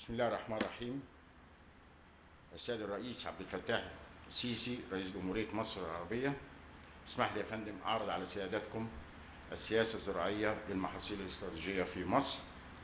بسم الله الرحمن الرحيم السيد الرئيس عبد الفتاح السيسي رئيس جمهورية مصر العربية اسمح لي يا فندم أعرض على سيادتكم السياسة الزراعية للمحاصيل الاستراتيجية في مصر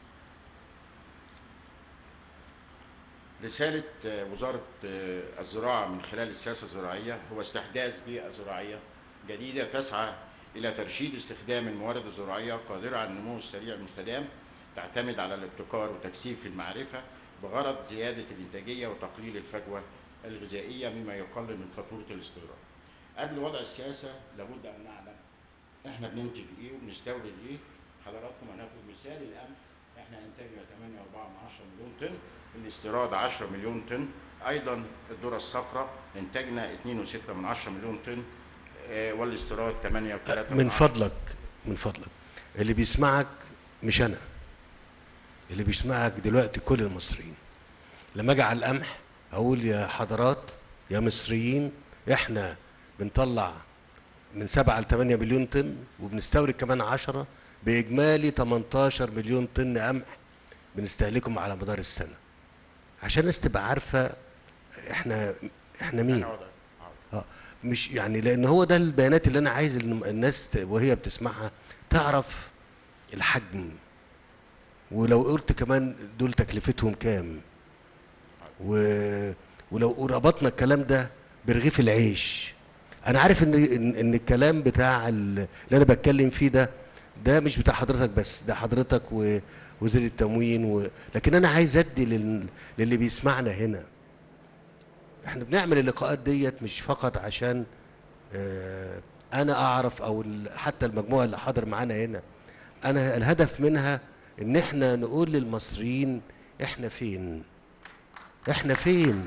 رسالة آه، وزارة آه، الزراعة من خلال السياسة الزراعية هو استحداث بيئة زراعية جديدة تسعى إلى ترشيد استخدام الموارد الزراعية قادرة على النمو السريع المستدام تعتمد على الابتكار وتكثيف المعرفة بغرض زيادة الإنتاجية وتقليل الفجوة الغذائية مما يقلل من فاتورة الاستيراد. قبل وضع السياسة لابد أن نعلم إحنا بننتج إيه وبنستورد إيه. حضراتكم هناخد مثال القمح إحنا إنتاجنا 8.4 مليون طن الاستيراد 10 مليون طن أيضا الذرة الصفراء إنتاجنا 2.6 مليون طن آه، والاستيراد 8.3 من فضلك من فضلك اللي بيسمعك مش انا اللي بيسمعك دلوقتي كل المصريين لما اجي على القمح اقول يا حضرات يا مصريين احنا بنطلع من 7 ل 8 مليون طن وبنستورد كمان 10 باجمالي 18 مليون طن قمح بنستهلكهم على مدار السنه عشان الناس تبقى عارفه احنا احنا مين أنا وضع حاضر. اه مش يعني لان هو ده البيانات اللي انا عايز إن الناس ت- وهي بتسمعها تعرف الحجم ولو قلت كمان دول تكلفتهم كام و... ولو ربطنا الكلام ده برغيف العيش انا عارف ان ان, إن الكلام بتاع ال- اللي انا بتكلم فيه ده ده مش بتاع حضرتك بس ده حضرتك ووزير التموين و... لكن انا عايز ادي لل... للي بيسمعنا هنا احنا بنعمل اللقاءات ديت مش فقط عشان آه، انا اعرف او ال- حتى المجموعه اللي حاضر معانا هنا انا الهدف منها ان احنا نقول للمصريين احنا فين احنا فين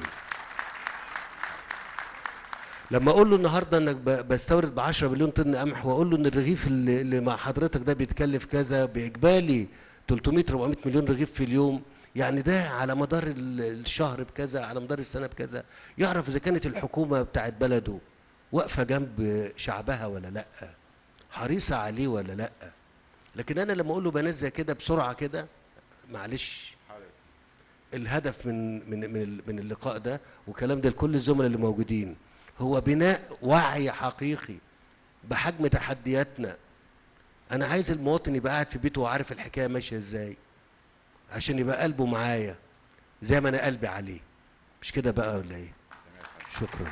لما اقول له النهارده انك ب- بستورد ب 10 مليون طن قمح واقول له ان الرغيف اللي اللي مع حضرتك ده بيتكلف كذا باجمالي 300 400 مليون رغيف في اليوم يعني ده على مدار ال- الشهر بكذا على مدار السنه بكذا يعرف اذا كانت الحكومه بتاعت بلده واقفه جنب شعبها ولا لا حريصه عليه ولا لا لكن انا لما اقول له بيانات زي كده بسرعه كده معلش حاضر. الهدف من من من ال- من اللقاء ده وكلام ده لكل الزملاء اللي موجودين هو بناء وعي حقيقي بحجم تحدياتنا انا عايز المواطن يبقى قاعد في بيته وعارف الحكايه ماشيه ازاي عشان يبقى قلبه معايا زي ما انا قلبي عليه مش كده بقى ولا ايه شكرا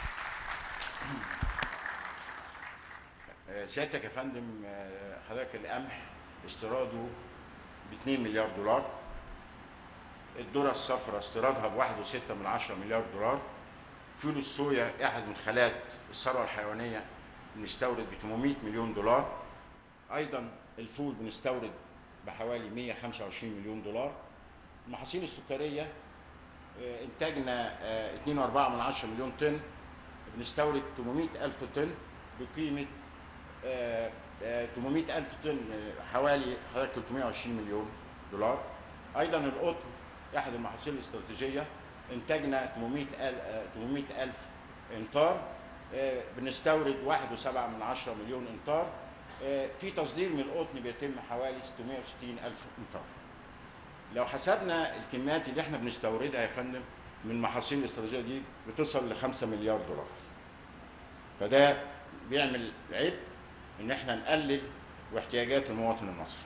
آه، سيادتك يا فندم آه، حضرتك القمح استيراده ب 2 مليار دولار الذرة الصفراء استيرادها ب 1.6 من 10 مليار دولار فول الصويا احد مدخلات الثروة الحيوانية بنستورد ب 800 مليون دولار ايضا الفول بنستورد بحوالي 125 مليون دولار المحاصيل السكرية آه، انتاجنا آه، 2.4 من 10 مليون طن بنستورد 800 ألف طن بقيمة آه، آه، 800 ألف طن آه، حوالي حوالي 320 مليون دولار أيضا القطن أحد المحاصيل الاستراتيجية إنتاجنا 800 أل- آه، 800 ألف إنطار آه، بنستورد 1.7 من 10 مليون إنطار آه، في تصدير من القطن بيتم حوالي 660 ألف إنطار لو حسبنا الكميات اللي احنا بنستوردها يا فندم من المحاصيل الاستراتيجيه دي بتصل ل 5 مليار دولار. فده بيعمل عبء ان احنا نقلل واحتياجات المواطن المصري.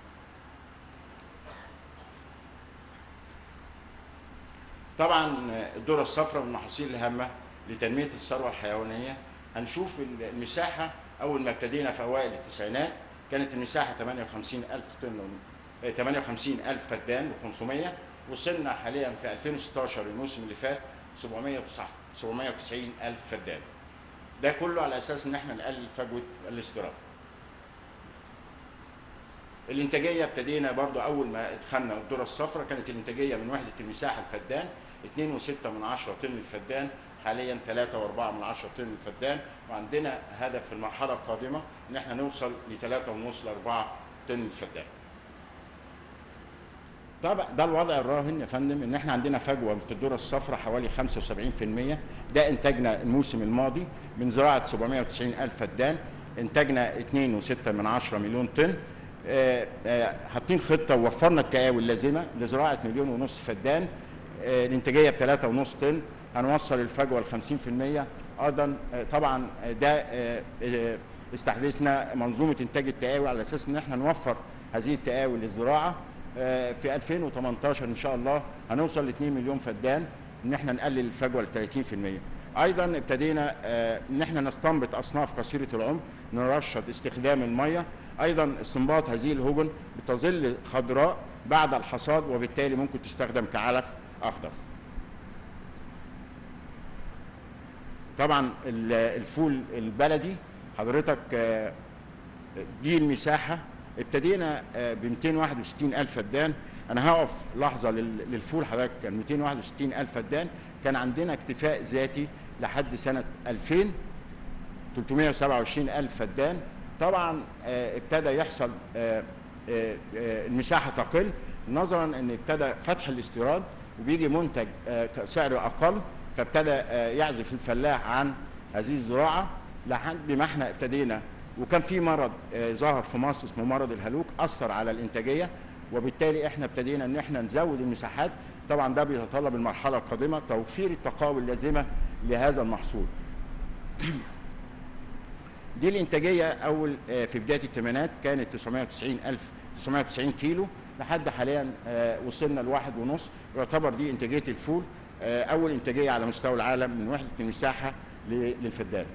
طبعا الذره الصفراء من المحاصيل الهامه لتنميه الثروه الحيوانيه هنشوف المساحه اول ما ابتدينا في اوائل التسعينات كانت المساحه 58 الف طن آه، 58 الف فدان و500 وصلنا حاليا في 2016 الموسم اللي فات 709 790 الف فدان ده كله على اساس ان احنا نقلل فجوه الاستيراد الانتاجيه ابتدينا برضو اول ما دخلنا الذره الصفراء كانت الانتاجيه من وحده المساحه الفدان 2.6 من 10 طن الفدان حاليا 3.4 من 10 طن الفدان وعندنا هدف في المرحله القادمه ان احنا نوصل ل 3.5 ل 4 طن الفدان. طبعا ده الوضع الراهن يا فندم ان احنا عندنا فجوه في الذره الصفراء حوالي 75% ده انتاجنا الموسم الماضي من زراعه 790 الف فدان انتاجنا 2.6 من 10 مليون طن آه، آه، حاطين خطه ووفرنا التقاوي اللازمه لزراعه مليون ونص فدان آه، الانتاجيه ب 3.5 طن هنوصل الفجوه ل 50% ايضا آه، طبعا آه، ده آه، آه، استحدثنا منظومه انتاج التقاوي على اساس ان احنا نوفر هذه التقاوي للزراعه آه، في 2018 ان شاء الله هنوصل ل 2 مليون فدان ان احنا نقلل الفجوه ل 30% ايضا ابتدينا آه، ان احنا نستنبط اصناف قصيره العمر نرشد استخدام الميه ايضا استنباط هذه الهجن بتظل خضراء بعد الحصاد وبالتالي ممكن تستخدم كعلف اخضر طبعا ال- الفول البلدي حضرتك آه، دي المساحه ابتدينا ب 261 الف فدان انا هقف لحظه لل- للفول حضرتك كان 261 الف فدان كان عندنا اكتفاء ذاتي لحد سنه 2000 327 الف فدان طبعا آه، ابتدى يحصل آه، آه، آه، المساحه تقل نظرا ان ابتدى فتح الاستيراد وبيجي منتج آه، سعره اقل فابتدى آه، يعزف الفلاح عن هذه الزراعه لحد ما احنا ابتدينا وكان في مرض آه، ظهر في مصر اسمه مرض الهلوك اثر على الانتاجيه وبالتالي احنا ابتدينا ان احنا نزود المساحات طبعا ده بيتطلب المرحله القادمه توفير التقاوي اللازمه لهذا المحصول دي الانتاجيه اول آه، في بدايه الثمانينات كانت 990 الف 990 كيلو لحد حاليا آه، وصلنا لواحد ونص يعتبر دي انتاجيه الفول آه، اول انتاجيه على مستوى العالم من وحده المساحه ل- للفدان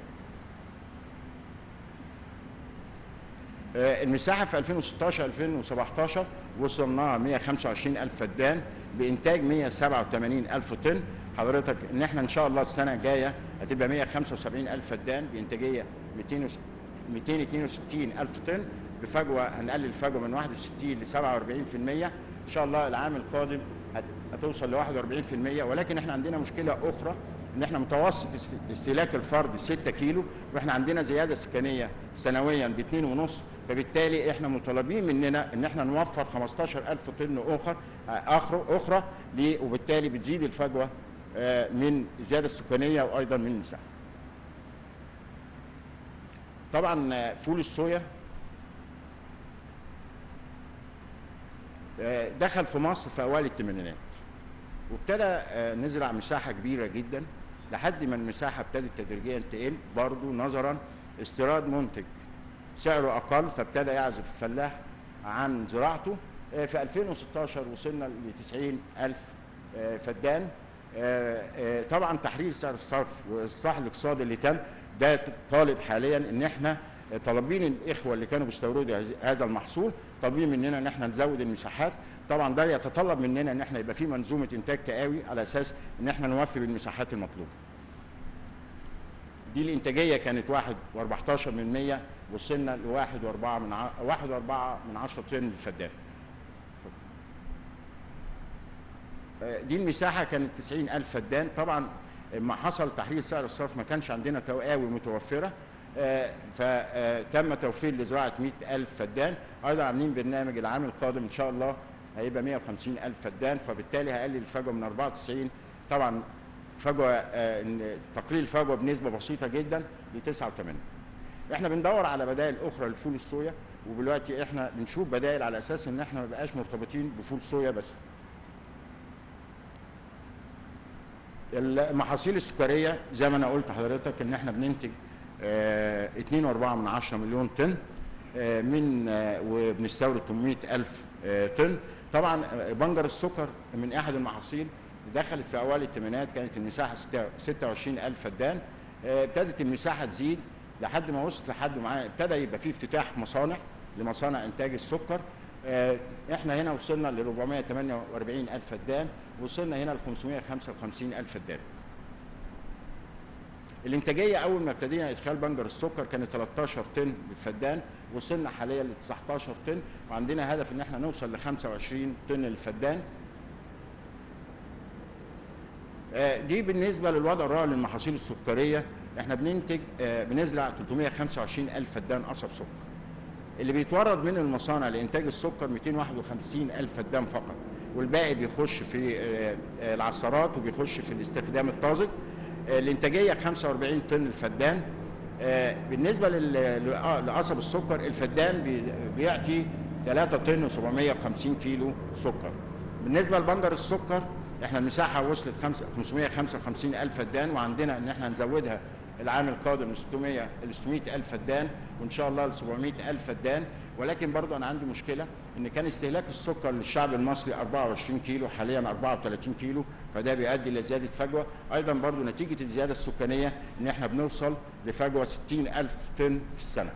آه، المساحه في 2016 2017 وصلنا 125 الف فدان بانتاج 187 الف طن حضرتك ان احنا ان شاء الله السنه الجايه هتبقى 175 الف فدان بانتاجيه 200 262 الف طن بفجوه هنقلل الفجوه من 61 ل 47% ان شاء الله العام القادم هت- هتوصل ل 41% ولكن احنا عندنا مشكله اخرى ان احنا متوسط است- استهلاك الفرد 6 كيلو واحنا عندنا زياده سكانيه سنويا ب 2.5 فبالتالي احنا مطالبين مننا ان احنا نوفر 15000 طن اخر اخر اخرى ليه؟ وبالتالي بتزيد الفجوه آه، من الزياده السكانيه وايضا من المساحه. طبعا آه، فول الصويا آه، دخل في مصر في اوائل الثمانينات وابتدى آه، نزرع مساحه كبيره جدا لحد ما المساحه ابتدت تدريجيا تقل برضه نظرا استيراد منتج سعره اقل فابتدى يعزف الفلاح عن زراعته آه، في 2016 وصلنا ل 90 الف آه، فدان آه، آه، طبعا تحرير سعر الصرف والاصلاح الاقتصادي اللي تم ده طالب حاليا ان احنا طالبين الاخوه اللي كانوا بيستوردوا هذ- هذا المحصول طالبين مننا ان احنا نزود المساحات طبعا ده يتطلب مننا ان احنا يبقى في منظومه انتاج تقاوي على اساس ان احنا نوفي بالمساحات المطلوبه دي الانتاجيه كانت واحد و14 من 100 وصلنا لواحد واربعة من ع... واحد واربعة من عشرة طن للفدان آه، دي المساحة كانت 90 ألف فدان طبعا لما حصل تحرير سعر الصرف ما كانش عندنا تقاوي متوفرة آه، فتم توفير لزراعة 100 ألف فدان أيضا عاملين برنامج العام القادم إن شاء الله هيبقى 150 ألف فدان فبالتالي هقلل الفجوة من 94 طبعا فجوة آه، إن تقليل الفجوة بنسبة بسيطة جدا ل 89 احنا بندور على بدائل اخرى لفول الصويا ودلوقتي احنا بنشوف بدائل على اساس ان احنا ما بقاش مرتبطين بفول صويا بس المحاصيل السكريه زي ما انا قلت لحضرتك ان احنا بننتج آه، 2.4 من 10 مليون طن آه، من آه، وبنستورد 800 الف آه، طن طبعا آه، بنجر السكر من احد المحاصيل دخلت في اوائل الثمانينات كانت المساحه 26 الف فدان آه، ابتدت المساحه تزيد لحد ما وصلت لحد معاه ابتدى يبقى في افتتاح مصانع لمصانع انتاج السكر آه، احنا هنا وصلنا ل 448 الف فدان وصلنا هنا ل 555 الف فدان الانتاجيه اول ما ابتدينا ادخال بنجر السكر كانت 13 طن للفدان وصلنا حاليا ل 19 طن وعندنا هدف ان احنا نوصل ل 25 طن للفدان آه، دي بالنسبه للوضع الرائع للمحاصيل السكريه احنا بننتج آه، بنزرع 325 الف فدان قصب سكر اللي بيتورد من المصانع لانتاج السكر 251 الف فدان فقط والباقي بيخش في آه، آه، العصارات وبيخش في الاستخدام الطازج آه، الانتاجيه 45 طن الفدان آه، بالنسبه لل- ل- آه، لقصب السكر الفدان بي- بيعطي 3 طن و750 كيلو سكر بالنسبه لبندر السكر احنا المساحه وصلت 555 الف فدان وعندنا ان احنا نزودها العام القادم 600 ل 600 الف فدان وان شاء الله ل 700 الف فدان ولكن برضو انا عندي مشكله ان كان استهلاك السكر للشعب المصري 24 كيلو حاليا 34 كيلو فده بيؤدي الى زياده فجوه ايضا برضو نتيجه الزياده السكانيه ان احنا بنوصل لفجوه 60 الف طن في السنه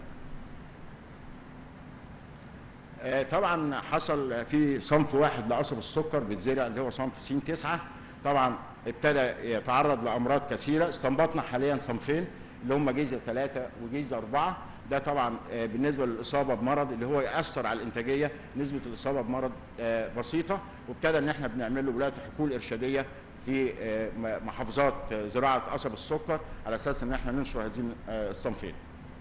طبعا حصل في صنف واحد لقصب السكر بيتزرع اللي هو صنف سين تسعة طبعا ابتدى يتعرض لامراض كثيره استنبطنا حاليا صنفين اللي هم جيزه ثلاثه وجيزه اربعه ده طبعا بالنسبه للاصابه بمرض اللي هو ياثر على الانتاجيه نسبه الاصابه بمرض بسيطه وابتدى ان احنا بنعمل له ولايه حقول ارشاديه في محافظات زراعه قصب السكر على اساس ان احنا ننشر هذين الصنفين.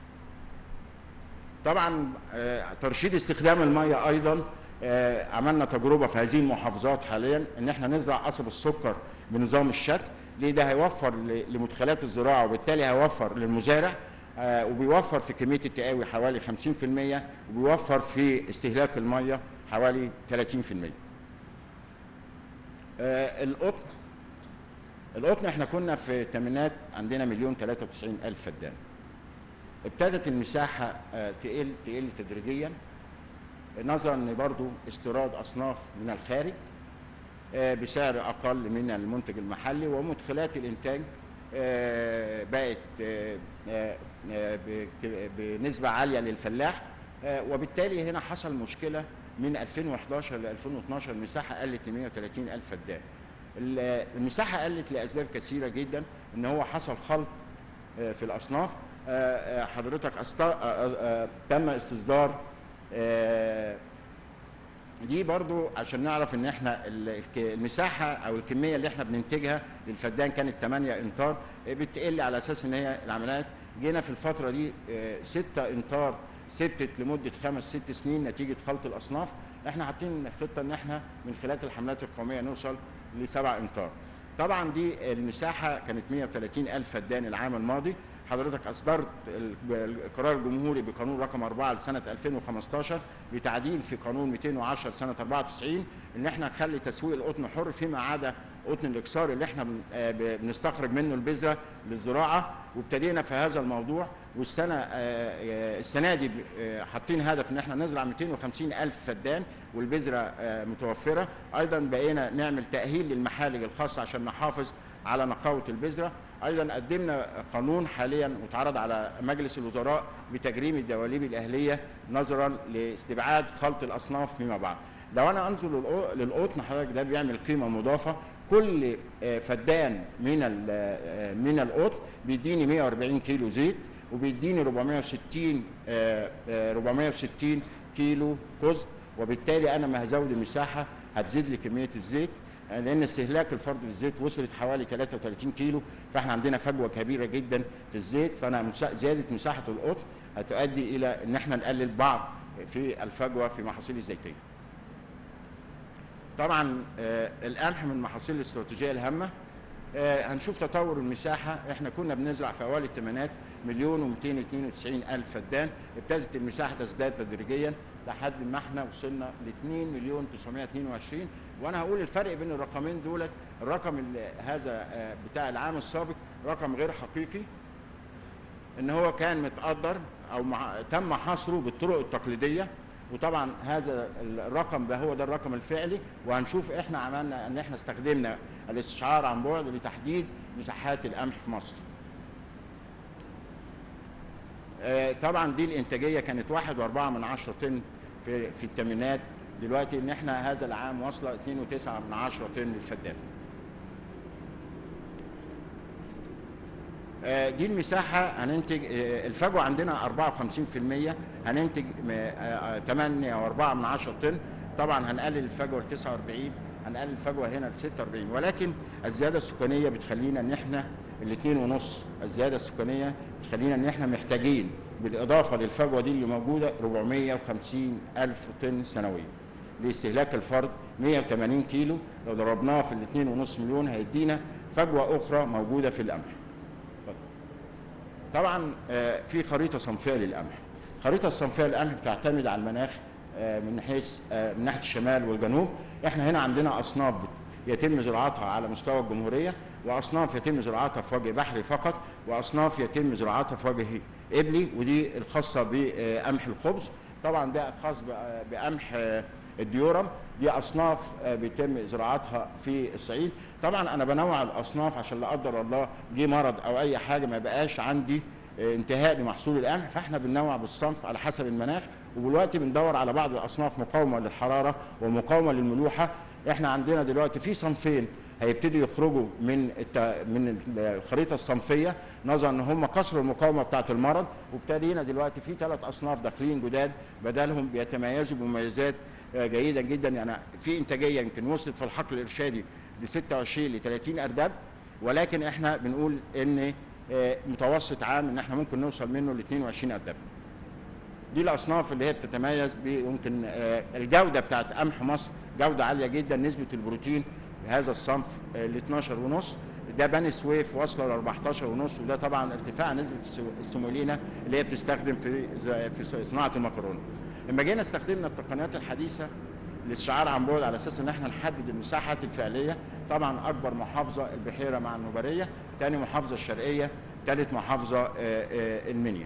طبعا ترشيد استخدام الميه ايضا عملنا تجربه في هذه المحافظات حاليا ان احنا نزرع قصب السكر بنظام الشتل ليه ده هيوفر لمدخلات الزراعه وبالتالي هيوفر للمزارع وبيوفر في كميه التقاوي حوالي 50% وبيوفر في استهلاك الميه حوالي 30% القطن القطن احنا كنا في الثمانينات عندنا مليون 93 الف فدان ابتدت المساحه تقل تقل تدريجيا نظرا ان برضو استيراد اصناف من الخارج بسعر اقل من المنتج المحلي ومدخلات الانتاج بقت بنسبه عاليه للفلاح وبالتالي هنا حصل مشكله من 2011 ل 2012 المساحه قلت ل 130 الف فدان المساحه قلت لاسباب كثيره جدا ان هو حصل خلط في الاصناف حضرتك تم استصدار دي برضو عشان نعرف ان احنا المساحه او الكميه اللي احنا بننتجها للفدان كانت 8 امتار بتقل على اساس ان هي العمليات جينا في الفتره دي 6 امتار ثبتت لمده خمس ست سنين نتيجه خلط الاصناف احنا حاطين خطه ان احنا من خلال الحملات القوميه نوصل لسبع امتار طبعا دي المساحه كانت 130 الف فدان العام الماضي حضرتك اصدرت القرار الجمهوري بقانون رقم 4 لسنه 2015 بتعديل في قانون 210 سنه 94 ان احنا نخلي تسويق القطن حر فيما عدا قطن الاكسار اللي احنا بنستخرج منه البذره للزراعه وابتدينا في هذا الموضوع والسنه السنه دي حاطين هدف ان احنا نزرع 250 الف فدان والبذره متوفره ايضا بقينا نعمل تاهيل للمحالج الخاصه عشان نحافظ على نقاوه البذره ايضا قدمنا قانون حاليا واتعرض على مجلس الوزراء بتجريم الدواليب الاهليه نظرا لاستبعاد خلط الاصناف فيما بعد لو انا انظر للقطن حضرتك ده بيعمل قيمه مضافه كل فدان من من القطن بيديني 140 كيلو زيت وبيديني 460 460 كيلو كزد وبالتالي انا ما هزود المساحه هتزيد لي كميه الزيت لان استهلاك الفرد للزيت وصلت حوالي 33 كيلو فاحنا عندنا فجوه كبيره جدا في الزيت فانا زياده مساحه القطن هتؤدي الى ان احنا نقلل بعض في الفجوه في محاصيل الزيتيه. طبعا القمح من المحاصيل الاستراتيجيه الهامه هنشوف تطور المساحه احنا كنا بنزرع في اوائل الثمانينات مليون و292 الف فدان ابتدت المساحه تزداد تدريجيا لحد ما احنا وصلنا ل 2 مليون 922 وانا هقول الفرق بين الرقمين دولت الرقم هذا بتاع العام السابق رقم غير حقيقي ان هو كان متقدر او مع تم حصره بالطرق التقليديه وطبعا هذا الرقم ده هو ده الرقم الفعلي وهنشوف احنا عملنا ان احنا استخدمنا الاستشعار عن بعد لتحديد مساحات القمح في مصر. طبعا دي الانتاجيه كانت واحد واربعة من عشرة طن في في الثمانينات دلوقتي ان احنا هذا العام واصله 2.9 من عشرة طن للفدان دي المساحة هننتج الفجوة عندنا 54% هننتج 8 و4 من 10 طن طبعا هنقلل الفجوة ل 49 هنقلل الفجوة هنا ل 46 ولكن الزيادة السكانية بتخلينا ان احنا الاثنين ونص الزيادة السكانية بتخلينا ان احنا محتاجين بالاضافة للفجوة دي اللي موجودة 450 الف طن سنويا لاستهلاك الفرد 180 كيلو لو ضربناها في الاثنين ونص مليون هيدينا فجوة أخرى موجودة في القمح طبعا في خريطة صنفية للقمح الخريطة الصنفية للقمح بتعتمد على المناخ آه، من حيث آه، من ناحيه الشمال والجنوب احنا هنا عندنا اصناف بت- يتم زراعتها على مستوى الجمهوريه واصناف يتم زراعتها في وجه بحري فقط واصناف يتم زراعتها في وجه قبلي ودي الخاصه بقمح الخبز طبعا ده خاص بق- بقمح آه، الديورم دي اصناف آه، بيتم زراعتها في الصعيد طبعا انا بنوع الاصناف عشان لا قدر الله جه مرض او اي حاجه ما يبقاش عندي آه، انتهاء لمحصول القمح فاحنا بننوع بالصنف على حسب المناخ ودلوقتي بندور على بعض الاصناف مقاومه للحراره ومقاومه للملوحه احنا عندنا دلوقتي في صنفين هيبتدوا يخرجوا من الت... من الخريطه الصنفيه نظرا ان هم كسروا المقاومه بتاعه المرض وابتدينا دلوقتي في ثلاث اصناف داخلين جداد بدلهم بيتميزوا بمميزات آه، جيده جدا يعني في انتاجيه يمكن وصلت في الحقل الارشادي ل 26 ل 30 ارداب ولكن احنا بنقول ان آه، متوسط عام ان احنا ممكن نوصل منه ل 22 ارداب دي الاصناف اللي هي بتتميز بيمكن آه، الجوده بتاعت قمح مصر جوده عاليه جدا نسبه البروتين هذا الصنف ل 12 ونص ده بني سويف واصله ل 14 ونص وده طبعا ارتفاع نسبه السو- السمولينا اللي هي بتستخدم في ز- في ص- صناعه المكرونه. لما جينا استخدمنا التقنيات الحديثه للشعار عن بعد على اساس ان احنا نحدد المساحات الفعليه طبعا اكبر محافظه البحيره مع النوبريه، ثاني محافظه الشرقيه، ثالث محافظه آه، آه، المنيا.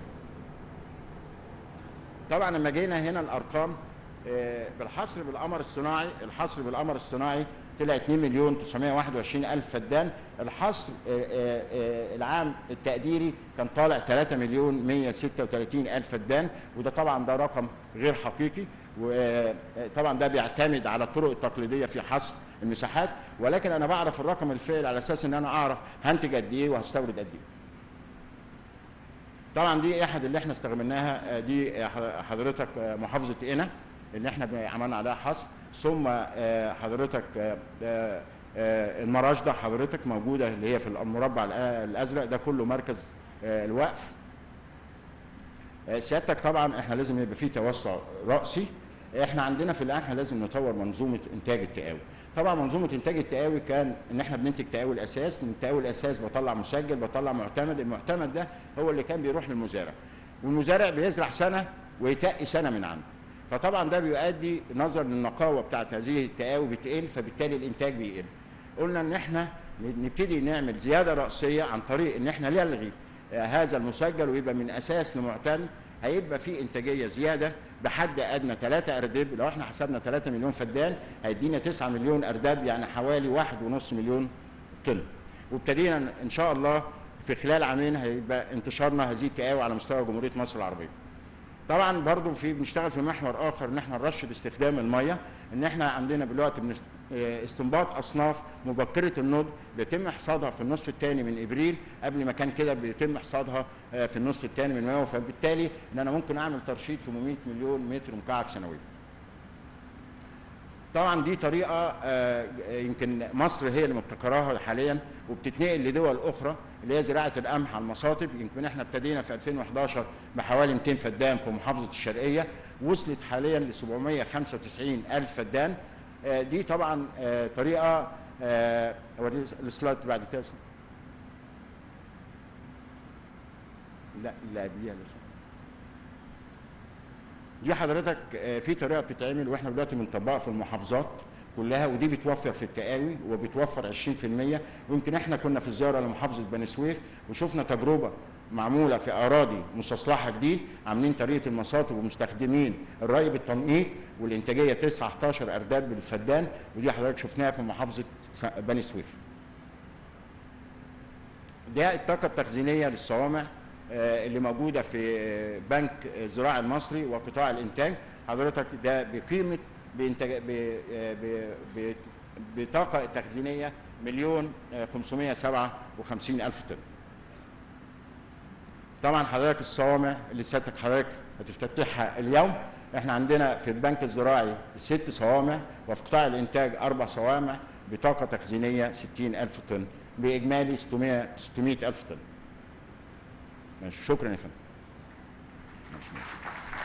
طبعا لما جينا هنا الارقام آه، بالحصر بالقمر الصناعي الحصر بالقمر الصناعي طلع 2 مليون 921 الف فدان الحصر آه، آه، آه، العام التقديري كان طالع 3 مليون 136 الف فدان وده طبعا ده رقم غير حقيقي وطبعا ده بيعتمد على الطرق التقليديه في حصر المساحات ولكن انا بعرف الرقم الفعلي على اساس ان انا اعرف هنتج قد ايه وهستورد قد ايه طبعا دي احد اللي احنا استخدمناها آه، دي آه، ح- حضرتك آه، محافظه قنا اللي احنا ب- عملنا عليها حصر ثم آه، حضرتك آه، آه، آه، المراجده حضرتك موجوده اللي هي في المربع الأ- الازرق ده كله مركز آه، الوقف آه، سيادتك طبعا احنا لازم يبقى في توسع راسي احنا عندنا في القمح لازم نطور منظومه انتاج التقاوي طبعا منظومه انتاج التقاوي كان ان احنا بننتج تقاوي الاساس من التقاوي الاساس بطلع مسجل بطلع معتمد المعتمد ده هو اللي كان بيروح للمزارع والمزارع بيزرع سنه ويتقي سنه من عنده فطبعا ده بيؤدي نظرا للنقاوه بتاعت هذه التقاوي بتقل فبالتالي الانتاج بيقل قلنا ان احنا نبتدي نعمل زياده راسيه عن طريق ان احنا نلغي آه، هذا المسجل ويبقى من اساس لمعتمد هيبقى في انتاجيه زياده بحد ادنى 3 ارداب لو احنا حسبنا 3 مليون فدان هيدينا 9 مليون ارداب يعني حوالي 1.5 مليون طن وابتدينا ان شاء الله في خلال عامين هيبقى انتشارنا هذه التقاوي على مستوى جمهوريه مصر العربيه طبعا برضو في بنشتغل في محور اخر ان احنا نرشد استخدام الميه ان احنا عندنا دلوقتي بنست- آه، استنباط اصناف مبكره النضج بيتم حصادها في النصف الثاني من ابريل قبل ما كان كده بيتم حصادها آه، في النصف الثاني من مايو فبالتالي ان انا ممكن اعمل ترشيد 800 مليون متر مكعب سنويا طبعا دي طريقه آه، يمكن مصر هي اللي مبتكراها حاليا وبتتنقل لدول اخرى اللي هي زراعه القمح على المصاطب يمكن احنا ابتدينا في 2011 بحوالي 200 فدان في محافظه الشرقيه وصلت حاليا ل 795 الف فدان آه، دي طبعا آه، طريقه آه، اوري السلايد بعد كده لا اللي قبليها لو سمحت. دي حضرتك آه، في طريقه بتتعمل واحنا دلوقتي بنطبقها في المحافظات كلها ودي بتوفر في التقاوي وبتوفر 20% ويمكن احنا كنا في الزياره لمحافظه بني سويف وشفنا تجربه معموله في اراضي مستصلحه جديد عاملين طريقه المصاطب ومستخدمين الري بالتنقيط والانتاجيه 19 ارداب بالفدان ودي حضرتك شفناها في محافظه س- بني سويف. ده الطاقة التخزينية للصوامع آه، اللي موجودة في آه، بنك الزراعي المصري وقطاع الإنتاج حضرتك ده بقيمة بإنتاج ب- آه، ب- ب- بطاقة تخزينية مليون آه، 557 ألف طن طبعا حضرتك الصوامع اللي سيادتك حضرتك هتفتتحها اليوم احنا عندنا في البنك الزراعي ست صوامع وفي قطاع الانتاج اربع صوامع بطاقه تخزينيه 60 الف طن باجمالي 600 600 الف طن ماشي شكرا يا فندم ماشي ماشي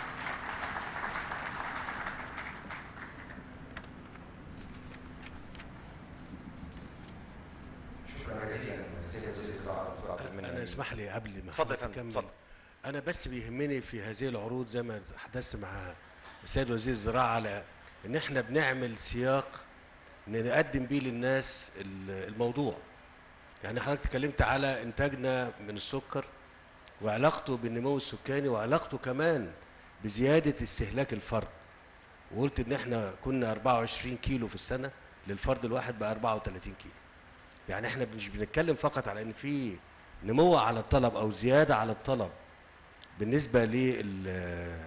شكرا جزيلا السيد وزير الزراعه الدكتور عبد المنعم انا اسمح لي قبل ما اتفضل يا حضرتك فندم، تكمل. اتفضل. انا بس بيهمني في هذه العروض زي ما حدثت مع السيد وزير الزراعه على ان احنا بنعمل سياق ان نقدم بيه للناس ال- الموضوع يعني حضرتك اتكلمت على انتاجنا من السكر وعلاقته بالنمو السكاني وعلاقته كمان بزياده استهلاك الفرد وقلت ان احنا كنا 24 كيلو في السنه للفرد الواحد بقى 34 كيلو يعني احنا مش بنتكلم فقط على ان في نمو على الطلب او زياده على الطلب بالنسبه لل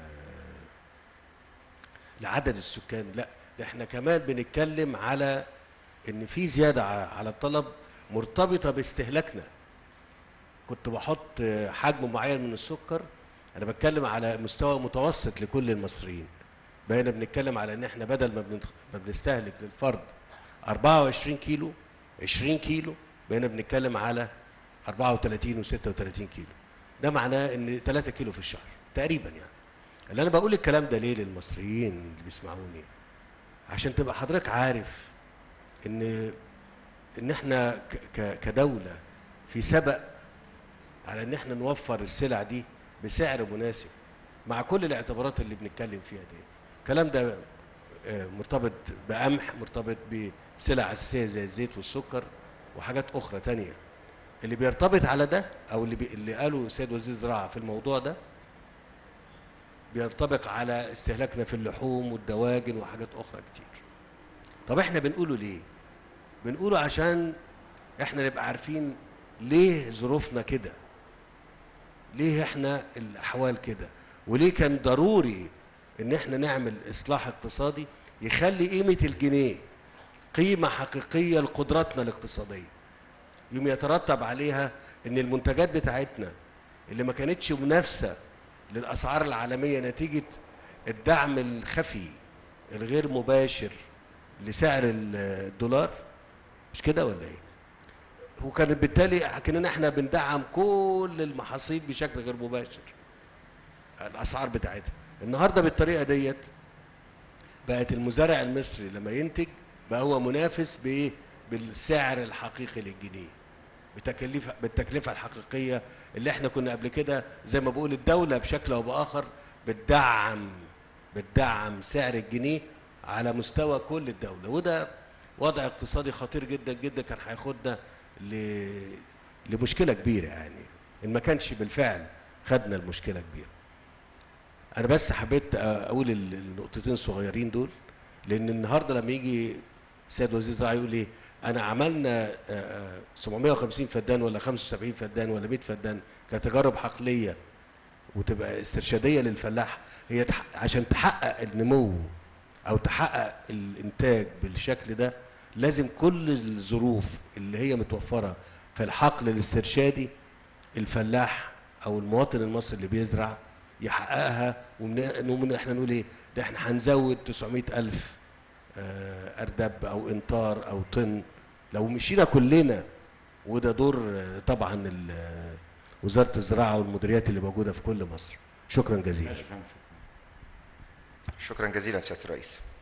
لعدد السكان لا ده احنا كمان بنتكلم على ان في زياده ع- على الطلب مرتبطه باستهلاكنا كنت بحط حجم معين من السكر انا بتكلم على مستوى متوسط لكل المصريين بقينا بنتكلم على ان احنا بدل ما بنت- ما بنستهلك للفرد 24 كيلو 20 كيلو بقينا بنتكلم على 34 و36 كيلو ده معناه ان 3 كيلو في الشهر تقريبا يعني اللي انا بقول الكلام ده ليه للمصريين اللي بيسمعوني عشان تبقى حضرتك عارف ان ان احنا ك- ك- كدوله في سبق على ان احنا نوفر السلع دي بسعر مناسب مع كل الاعتبارات اللي بنتكلم فيها دي الكلام ده آه، مرتبط بقمح مرتبط بسلع اساسيه زي الزيت والسكر وحاجات اخرى تانية اللي بيرتبط على ده او اللي بي اللي قاله السيد وزير الزراعه في الموضوع ده بينطبق على استهلاكنا في اللحوم والدواجن وحاجات اخرى كتير طب احنا بنقوله ليه بنقوله عشان احنا نبقى عارفين ليه ظروفنا كده ليه احنا الاحوال كده وليه كان ضروري ان احنا نعمل اصلاح اقتصادي يخلي قيمه الجنيه قيمه حقيقيه لقدراتنا الاقتصاديه يوم يترتب عليها ان المنتجات بتاعتنا اللي ما كانتش منافسه للاسعار العالميه نتيجه الدعم الخفي الغير مباشر لسعر ال- الدولار مش كده ولا ايه؟ وكانت بالتالي كاننا احنا بندعم كل المحاصيل بشكل غير مباشر الاسعار بتاعتها النهارده بالطريقه ديت بقت المزارع المصري لما ينتج بقى هو منافس بايه بالسعر الحقيقي للجنيه بتكليف بالتكلفه الحقيقيه اللي احنا كنا قبل كده زي ما بقول الدوله بشكل او باخر بتدعم بتدعم سعر الجنيه على مستوى كل الدوله وده وضع اقتصادي خطير جدا جدا كان هياخدنا ل... لمشكله كبيره يعني ان ما كانش بالفعل خدنا المشكله كبيره انا بس حبيت اقول ال- النقطتين الصغيرين دول لان النهارده لما يجي سيد وزير الزراعه يقول ايه انا عملنا آه، آه، 750 فدان ولا 75 فدان ولا 100 فدان كتجارب حقليه وتبقى استرشاديه للفلاح هي تح... عشان تحقق النمو او تحقق الانتاج بالشكل ده لازم كل الظروف اللي هي متوفره في الحقل الاسترشادي الفلاح او المواطن المصري اللي بيزرع يحققها ومن احنا نقول ايه ده احنا هنزود 900 الف آه، اردب او انطار او طن لو مشينا كلنا وده دور آه، طبعا ال- آه، وزاره الزراعه والمديريات اللي موجوده في كل مصر شكرا جزيلا ماشي فاهم شكرا شكرا جزيلا سياده الرئيس